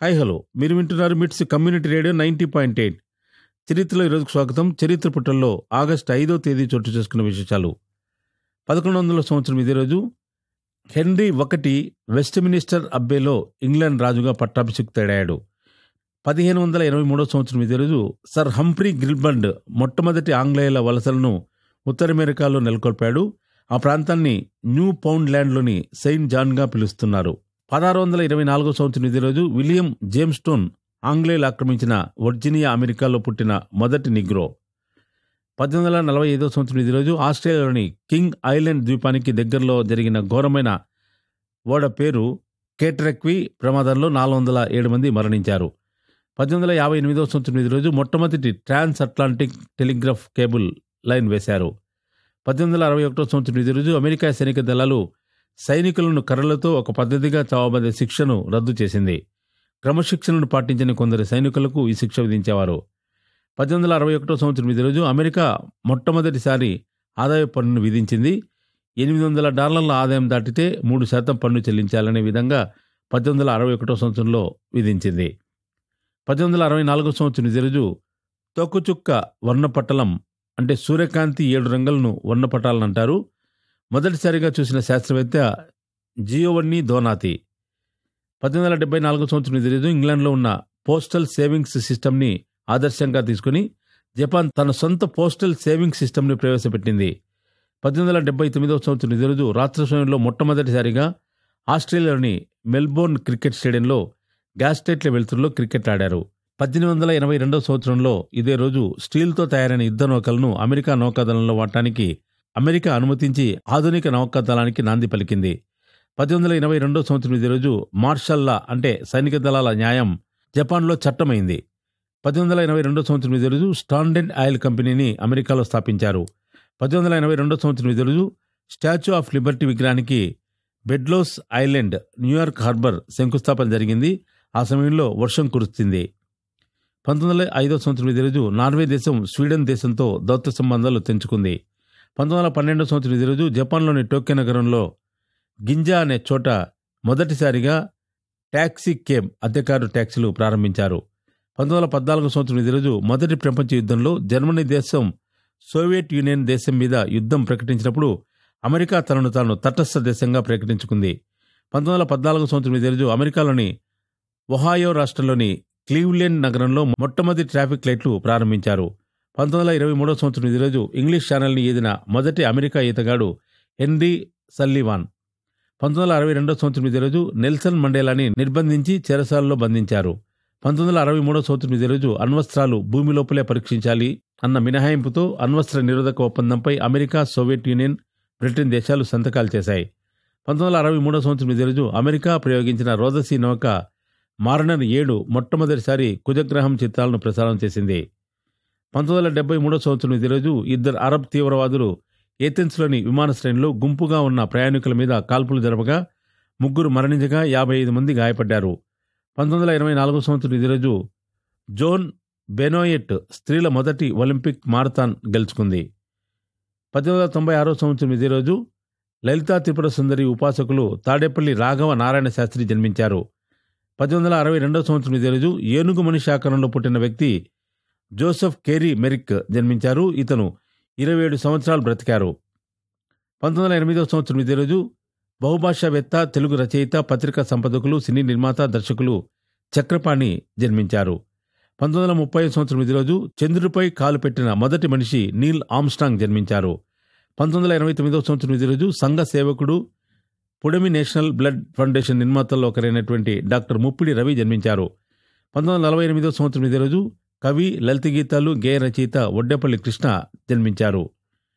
hi hello మీరు వింటున్నారు MITS community radio ninety point eight చరిత్రలో ఈరోజుకు స్వాగతం చరిత్ర పుటల్లో ఆగస్టు ఐదో తేదీ చోటు చేసుకున్న విశేషాలు పదకొండు వందల సంవత్సరం ఇదే రోజు హెన్రీ ఒకటి వెస్ట్మినిస్టర్ అబ్బేలో ఇంగ్లాండ్ రాజుగా పట్టాభిషిక్తుడయ్యాడు పదిహేను వందల ఇరవై మూడో సంవత్సరం ఇదే రోజు సర్ హంఫ్రీ గిల్బండ్ మొట్టమొదటి ఆంగ్లేయుల వలసలను ఉత్తర అమెరికాలో నెలకొల్పాడు ఆ ప్రాంతాన్ని న్యూ పౌండ్ ల్యాండ్లోని సెయింట్ జాన్గా పిలుస్తున్నారు పదహారు వందల ఇరవై నాలుగో సంవత్సరం ఇదే రోజు విలియం జేమ్స్టోన్ ఆంగ్లేయులు ఆక్రమించిన వర్జీనియా అమెరికాలో పుట్టిన మొదటి నిగ్రో పద్దెనిమిది వందల నలభై ఐదో సంవత్సరం ఇదే రోజు ఆస్ట్రేలియాలోని కింగ్ ఐలాండ్ ద్వీపానికి దగ్గరలో జరిగిన ఘోరమైన ఓడ పేరు కేట్రెక్వి ప్రమాదంలో నాలుగు వందల ఏడు మంది మరణించారు పద్దెనిమిది వందల యాభై ఎనిమిదో సంవత్సరం ఇదే రోజు మొట్టమొదటి transatlantic telegraph cable line వేశారు పద్దెనిమిది వందల అరవై ఒకటో సంవత్సరం ఇదే రోజు అమెరికా సైనిక దళాలు సైనికులను కర్రలతో ఒక పద్ధతిగా చావబడే శిక్షను రద్దు చేసింది క్రమశిక్షణను పాటించని కొందరు సైనికులకు ఈ శిక్ష విధించేవారు పద్దెనిమిది వందల అరవై ఒకటో సంవత్సరం ఇదే రోజు అమెరికా మొట్టమొదటిసారి ఆదాయ పన్నును విధించింది ఎనిమిది వందల డాలర్ల ఆదాయం దాటితే మూడు శాతం పన్ను చెల్లించాలనే విధంగా పద్దెనిమిది వందల అరవై ఒకటో సంవత్సరంలో విధించింది పద్దెనిమిది వందల అరవై నాలుగో సంవత్సరం ఇదే రోజు తోకచుక్క వర్ణపటలం అంటే సూర్యకాంతి ఏడు రంగులను వర్ణపటాలను అంటారు మొదటిసారిగా చూసిన శాస్త్రవేత్త జియోవన్నీ దోనాతి పద్దెనిమిది వందల డెబ్బై నాలుగో సంవత్సరం ఇదే రోజు ఇంగ్లాండ్లో ఉన్న పోస్టల్ సేవింగ్స్ సిస్టమ్ని ఆదర్శంగా తీసుకుని జపాన్ తన సొంత పోస్టల్ సేవింగ్స్ సిస్టమ్ని ప్రవేశపెట్టింది పద్దెనిమిది వందల డెబ్బై తొమ్మిదవ సంవత్సరం ఇదే రోజు రాత్రి సమయంలో మొట్టమొదటిసారిగా ఆస్ట్రేలియాలోని మెల్బోర్న్ క్రికెట్ స్టేడియంలో గ్యాస్టేట్ల వెలుతురులో క్రికెట్ ఆడారు పద్దెనిమిది వందల ఎనభై రెండవ సంవత్సరంలో ఇదే రోజు స్టీల్తో తయారైన యుద్ధ నౌకలను అమెరికా నౌకాదళంలో వాడటానికి అమెరికా అనుమతించి ఆధునిక నౌకాదళానికి నాంది పలికింది పద్దెనిమిది వందల ఎనభై రెండో సంవత్సరం ఇదే రోజు మార్షల్ లా అంటే సైనిక దళాల న్యాయం జపాన్లో చట్టమైంది పద్దెనిమిది వందల ఎనభై రెండో సంవత్సరం ఇదే రోజు స్టాండర్డ్ ఆయిల్ కంపెనీని అమెరికాలో స్థాపించారు పద్దెనిమిది వందల ఎనభై రెండో సంవత్సరం ఇదే రోజు స్టాచ్యూ ఆఫ్ లిబర్టీ విగ్రహానికి బెడ్లోస్ ఐలాండ్ న్యూయార్క్ హార్బర్ శంకుస్థాపన జరిగింది ఆ సమయంలో వర్షం కురుస్తుంది పంతొమ్మిది వందల ఐదో సంవత్సరం ఇదే రోజు నార్వే దేశం స్వీడన్ దేశంతో దౌత్య సంబంధాలు తెంచుకుంది పంతొమ్మిది వందల పన్నెండో సంవత్సరం ఇదే రోజు జపాన్లోని టోక్యో నగరంలో గింజా అనే చోట మొదటిసారిగా ట్యాక్సీ కేబ్ అద్దెకారు ట్యాక్సీలు ప్రారంభించారు పంతొమ్మిది వందల పద్నాలుగో సంవత్సరం ఇదే రోజు మొదటి ప్రపంచ యుద్ధంలో జర్మనీ దేశం సోవియట్ యూనియన్ దేశం మీద యుద్ధం ప్రకటించినప్పుడు అమెరికా తనను తాను తటస్థ దేశంగా ప్రకటించుకుంది పంతొమ్మిది వందల పద్నాలుగో సంవత్సరం ఇదే రోజు అమెరికాలోని ఒహాయో రాష్ట్రంలోని క్లీవ్లెండ్ నగరంలో మొట్టమొదటి ట్రాఫిక్ లైట్లు ప్రారంభించారు పంతొమ్మిది వందల ఇరవై మూడో సంవత్సరం ఇదే రోజు ఇంగ్లీష్ ఛానల్ని ఈదిన మొదటి అమెరికా ఈతగాడు హెన్రీ సల్లివాన్ పంతొమ్మిది వందల అరవై రెండో సంవత్సరం ఇదే రోజు నెల్సన్ మండేలాని నిర్బంధించి చెరసాలలో బంధించారు పంతొమ్మిది వందల అరవై మూడో సంవత్సరం ఇదే రోజు అణ్వస్త్రాలు భూమి లోపలే పరీక్షించాలి అన్న మినహాయింపుతో అణ్వస్త్ర నిరోధక ఒప్పందంపై అమెరికా సోవియట్ యూనియన్ బ్రిటన్ దేశాలు సంతకాలు చేశాయి పంతొమ్మిది వందల అరవై మూడో సంవత్సరం ఇదే రోజు అమెరికా ప్రయోగించిన రోదసీ నౌక మారనర్ ఏడు మొట్టమొదటిసారి కుజగ్రహం చిత్రాలను ప్రసారం చేసింది పంతొమ్మిది వందల డెబ్బై మూడో సంవత్సరం ఇదే రోజు ఇద్దరు అరబ్ తీవ్రవాదులు ఏథెన్స్లోని విమానాశ్రయంలో గుంపుగా ఉన్న ప్రయాణికుల మీద కాల్పులు జరపగా ముగ్గురు మరణించగా యాభై ఐదు మంది గాయపడ్డారు పంతొమ్మిది వందల ఎనభై నాలుగో సంవత్సరం ఇదే రోజు జోన్ బెనోయెట్ స్త్రీల మొదటి ఒలింపిక్ మారథాన్ గెలుచుకుంది పద్దెనిమిది వందల తొంభై ఆరో సంవత్సరం ఇదే రోజు లలితా త్రిపుర సుందరి ఉపాసకులు తాడేపల్లి రాఘవ నారాయణ శాస్త్రి జన్మించారు పద్దెనిమిది వందల అరవై రెండో సంవత్సరం ఇదే రోజు ఏనుగు మనిషి ఆకారంలో పుట్టిన వ్యక్తి జోసెఫ్ కేరీ మెరిక్ జన్మించారు ఇతను ఇరవై ఏడు సంవత్సరాలు బ్రతికారు పంతొమ్మిది వందల ఎనిమిదవ సంవత్సరం ఇదే రోజు బహుభాషావేత్త తెలుగు రచయిత పత్రికా సంపాదకులు సినీ నిర్మాత దర్శకులు చక్రపాణి జన్మించారు పంతొమ్మిది వందల ముప్పై సంవత్సరం ఇదే రోజు చంద్రుడిపై కాలు పెట్టిన మొదటి మనిషి నీల్ ఆమ్స్ట్రాంగ్ జన్మించారు పంతొమ్మిది వందల ఎనభై తొమ్మిదవ సంవత్సరం ఇదే రోజు సంఘ సేవకుడు పుడమి నేషనల్ బ్లడ్ ఫౌండేషన్ నిర్మాతల్లో ఒకరైనటువంటి డాక్టర్ ముప్పిడి రవి జన్మించారు పంతొమ్మిది వందల నలభై ఎనిమిదవ సంవత్సరం ఇదే రోజు కవి లలిత గీతాలు గేయ రచయిత ఒడ్డేపల్లి కృష్ణ జన్మించారు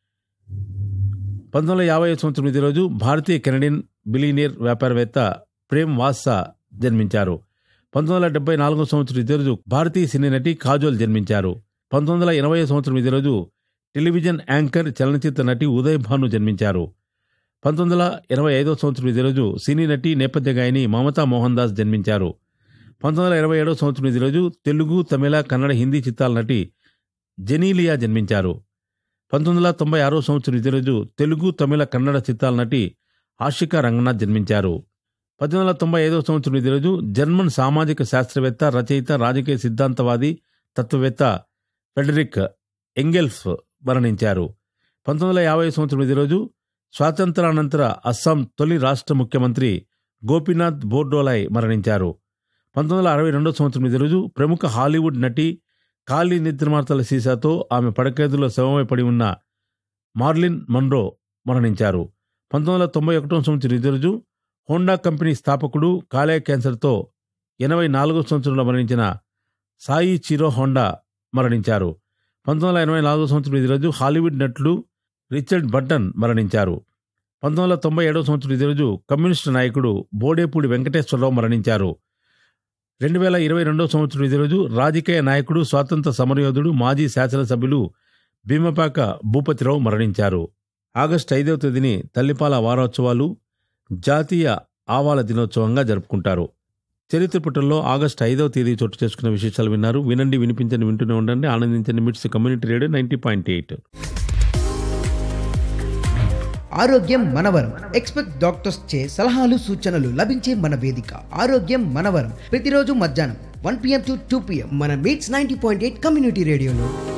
పంతొమ్మిది వందల యాభై సంవత్సరం ఇదే రోజు భారతీయ కెనడియన్ బిలీనియర్ వ్యాపారవేత్త ప్రేమ్ వాసా జన్మించారు పంతొమ్మిది వందల డెబ్బై నాలుగో సంవత్సరం ఇదే రోజు భారతీయ సినీ నటి కాజోల్ జన్మించారు పంతొమ్మిది వందల ఎనభై సంవత్సరం ఇదే రోజు టెలివిజన్ యాంకర్ చలనచిత్ర నటి ఉదయ్ భాను జన్మించారు పంతొమ్మిది వందల ఎనభై ఐదో సంవత్సరం ఇదే రోజు సినీ నటి నేపథ్య గాయని మమతా మోహన్ దాస్ జన్మించారు పంతొమ్మిది వందల ఇరవై ఏడవ సంవత్సరం ఇదే రోజు తెలుగు తమిళ కన్నడ హిందీ చిత్రాల నటి జెనీలియా జన్మించారు పంతొమ్మిది వందల తొంభై ఆరో సంవత్సరం ఇదే రోజు తెలుగు తమిళ కన్నడ చిత్రాల నటి ఆషికా రంగనాథ్ జన్మించారు పద్దెనిమిది వందల తొంభై ఐదవ సంవత్సరం ఇదే రోజు జర్మన్ సామాజిక శాస్త్రవేత్త రచయిత రాజకీయ సిద్ధాంతవాది తత్వవేత్త ఫెడరిక్ ఎంగెల్ఫ్ మరణించారు పంతొమ్మిది వందల యాభై సంవత్సరం ఇదే రోజు స్వాతంత్రానంతర అస్సాం తొలి రాష్ట్ర ముఖ్యమంత్రి గోపీనాథ్ బోర్డోలాయ్ మరణించారు పంతొమ్మిది వందల అరవై రెండో సంవత్సరం ఇదే రోజు ప్రముఖ హాలీవుడ్ నటి ఖాళీ నిద్రమార్తల సీసాతో ఆమె పడకేదులో శవమై పడి ఉన్న మార్లిన్ మన్రో మరణించారు పంతొమ్మిది వందల తొంభై ఒకటో సంవత్సరం ఇదే రోజు హోండా కంపెనీ స్థాపకుడు కాలేయ క్యాన్సర్తో ఎనభై నాలుగో సంవత్సరంలో మరణించిన సాయి చిరో హోండా మరణించారు పంతొమ్మిది వందల ఎనభై నాలుగో సంవత్సరం ఇదే రోజు హాలీవుడ్ నటుడు రిచర్డ్ బట్టన్ మరణించారు పంతొమ్మిది వందల తొంభై ఏడవ సంవత్సరం ఇదే రోజు కమ్యూనిస్టు నాయకుడు బోడేపూడి వెంకటేశ్వరరావు మరణించారు రెండు వేల ఇరవై రెండో సంవత్సరం ఇదే రోజు రాజకీయ నాయకుడు స్వాతంత్ర సమరయోధుడు మాజీ శాసనసభ్యులు భీమపాక భూపతిరావు మరణించారు ఆగస్టు ఐదవ తేదీని తల్లిపాల వారోత్సవాలు జాతీయ ఆవాల దినోత్సవంగా జరుపుకుంటారు చరిత్ర పుటల్లో ఆగస్టు ఐదవ తేదీ చోటు చేసుకున్న విశేషాలు విన్నారు వినండి వినిపించండి వింటూనే ఉండండి ఆనందించండి MITS community radio ninety point eight ఆరోగ్యం మనవరం ఎక్స్పెక్ట్ డాక్టర్స్ చే సలహాలు సూచనలు లభించే మన వేదిక ఆరోగ్యం మనవరం ప్రతిరోజు మధ్యాహ్నం one PM to two PM మన MITS ninety point eight community రేడియోలో